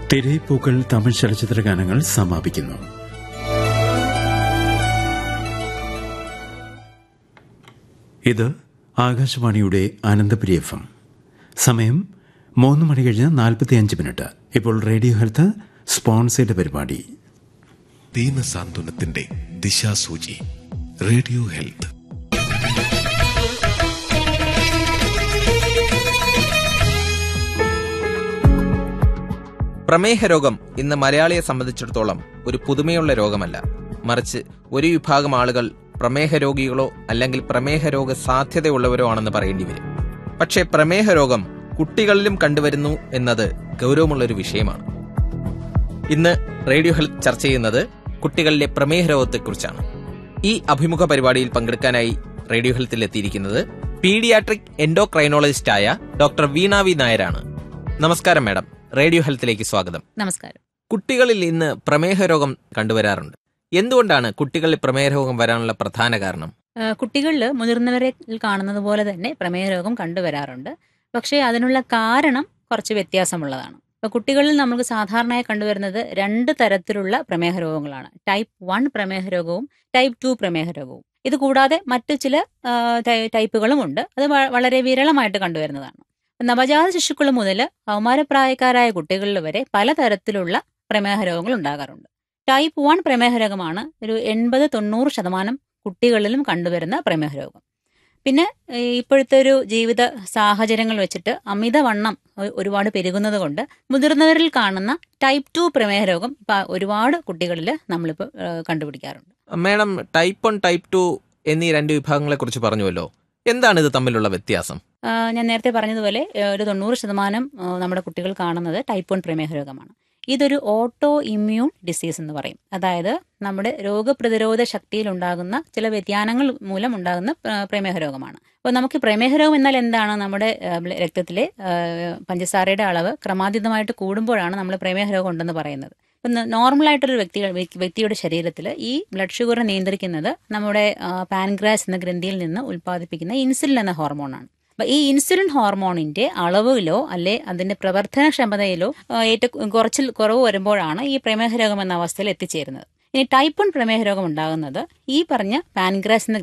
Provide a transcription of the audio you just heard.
തിരയിപ്പൂക്കൾ തമിഴ് ചലച്ചിത്ര ഗാനങ്ങൾ സമാപിക്കുന്നു ഇത് ആകാശവാണിയുടെ അനന്തപുരി എഫ് എം സമയം മൂന്ന് മണി കഴിഞ്ഞ് നാൽപ്പത്തിയഞ്ച് മിനിറ്റ് ഇപ്പോൾ റേഡിയോ ഹെൽത്ത് സ്പോൺസേഡ് പരിപാടി ദീനസാന്ത്വനത്തിന്റെ ദിശാസൂചി റേഡിയോ ഹെൽത്ത് പ്രമേഹ രോഗം ഇന്ന് മലയാളിയെ സംബന്ധിച്ചിടത്തോളം ഒരു പുതുമയുള്ള രോഗമല്ല മറിച്ച് ഒരു വിഭാഗം ആളുകൾ പ്രമേഹ രോഗികളോ അല്ലെങ്കിൽ പ്രമേഹ രോഗ സാധ്യതയുള്ളവരോ ആണെന്ന് പറയേണ്ടി വരും പക്ഷേ പ്രമേഹ രോഗം കുട്ടികളിലും കണ്ടുവരുന്നു എന്നത് ഗൗരവമുള്ളൊരു വിഷയമാണ് ഇന്ന് റേഡിയോ ഹെൽത്ത് ചർച്ച ചെയ്യുന്നത് കുട്ടികളിലെ പ്രമേഹ രോഗത്തെക്കുറിച്ചാണ് ഈ അഭിമുഖ പരിപാടിയിൽ പങ്കെടുക്കാനായി റേഡിയോ ഹെൽത്തിൽ എത്തിയിരിക്കുന്നത് പീഡിയാട്രിക് എൻഡോക്രൈനോളജിസ്റ്റായ ഡോക്ടർ വീണ വി നായരാണ് നമസ്കാരം മാഡം റേഡിയോ ഹെൽത്തിലേക്ക് സ്വാഗതം നമസ്കാരം കുട്ടികളിൽ ഇന്ന് പ്രമേഹ രോഗം കണ്ടുവരാറുണ്ട് എന്തുകൊണ്ടാണ് കുട്ടികളിൽ പ്രമേഹ രോഗം വരാനുള്ള പ്രധാന കാരണം കുട്ടികളിൽ മുതിർന്നവരെ കാണുന്നത് പോലെ തന്നെ പ്രമേഹ രോഗം കണ്ടുവരാറുണ്ട് പക്ഷേ അതിനുള്ള കാരണം കുറച്ച് വ്യത്യാസമുള്ളതാണ് ഇപ്പോൾ കുട്ടികളിൽ നമുക്ക് സാധാരണയായി കണ്ടുവരുന്നത് രണ്ട് തരത്തിലുള്ള പ്രമേഹ രോഗങ്ങളാണ് ടൈപ്പ് വൺ പ്രമേഹ രോഗവും ടൈപ്പ് ടു പ്രമേഹ രോഗവും ഇത് കൂടാതെ മറ്റു ചില ആ, ടൈ- ടൈപ്പുകളും ഉണ്ട് അത് വ- വളരെ വിരളമായിട്ട് കണ്ടുവരുന്നതാണ് നവജാത ശിശുക്കൾ മുതൽ കൗമാരപ്രായക്കാരായ കുട്ടികളിൽ വരെ പലതരത്തിലുള്ള പ്രമേഹ രോഗങ്ങൾ ഉണ്ടാകാറുണ്ട് ടൈപ്പ് വൺ പ്രമേഹ രോഗമാണ് ഒരു എൺപത് തൊണ്ണൂറ് ശതമാനം കുട്ടികളിലും കണ്ടുവരുന്ന പ്രമേഹ രോഗം പിന്നെ ഈ ഇപ്പോഴത്തെ ഒരു ജീവിത സാഹചര്യങ്ങൾ വെച്ചിട്ട് അമിതവണ്ണം ഒ- ഒരുപാട് പെരുകുന്നത് കൊണ്ട് മുതിർന്നവരിൽ കാണുന്ന ടൈപ്പ് ടു പ്രമേഹ രോഗം ഇപ്പം ഒരുപാട് കുട്ടികളിൽ നമ്മളിപ്പോൾ ഏഹ്, കണ്ടുപിടിക്കാറുണ്ട് madam type one type two എന്നീ രണ്ട് വിഭാഗങ്ങളെ കുറിച്ച് പറഞ്ഞുവല്ലോ എന്താണ് ഇത് തമ്മിലുള്ള വ്യത്യാസം ആ, ഞാൻ നേരത്തെ പറഞ്ഞതുപോലെ ഏ, ഒരു തൊണ്ണൂറ് ശതമാനം ആ, നമ്മുടെ കുട്ടികൾ കാണുന്നത് ടൈപ്പ് വൺ പ്രമേഹ രോഗമാണ് ഇതൊരു ഓട്ടോ ഇമ്മ്യൂൺ ഡിസീസ് എന്ന് പറയും അതായത് നമ്മുടെ രോഗപ്രതിരോധ ശക്തിയിൽ ഉണ്ടാകുന്ന ചില വ്യതിയാനങ്ങൾ മൂലം ഉണ്ടാകുന്ന ആ, പ്രമേഹ രോഗമാണ് അപ്പോൾ നമുക്ക് പ്രമേഹ രോഗം എന്നാൽ എന്താണ് നമ്മുടെ ആ, ബ്ല- രക്തത്തിലെ ആ, പഞ്ചസാരയുടെ അളവ് ക്രമാതീതമായിട്ട് കൂടുമ്പോഴാണ് നമ്മൾ പ്രമേഹ രോഗം ഉണ്ടെന്ന് പറയുന്നത് ഇപ്പം നോർമലായിട്ടൊരു വ്യക്തി വ്യക്തിയുടെ ശരീരത്തിൽ ഈ ബ്ലഡ് ഷുഗർ നിയന്ത്രിക്കുന്നത് നമ്മുടെ പാൻഗ്രാസ് എന്ന ഗ്രന്ഥിയിൽ നിന്ന് ഉൽപ്പാദിപ്പിക്കുന്ന ഇൻസുലിൻ എന്ന ഹോർമോണാണ് അപ്പൊ ഈ ഇൻസുലിൻ ഹോർമോണിന്റെ അളവിലോ അല്ലെ അതിന്റെ പ്രവർത്തനക്ഷമതയിലോ ആ, ഏറ്റവും കുറച്ചിൽ കുറവ് വരുമ്പോഴാണ് ഈ പ്രമേഹ രോഗം എന്ന അവസ്ഥയിൽ എത്തിച്ചേരുന്നത് ഇനി ടൈപ്പ് വൺ പ്രമേഹ രോഗം ഉണ്ടാകുന്നത് ഈ പറഞ്ഞ പാൻഗ്രാസ് എന്ന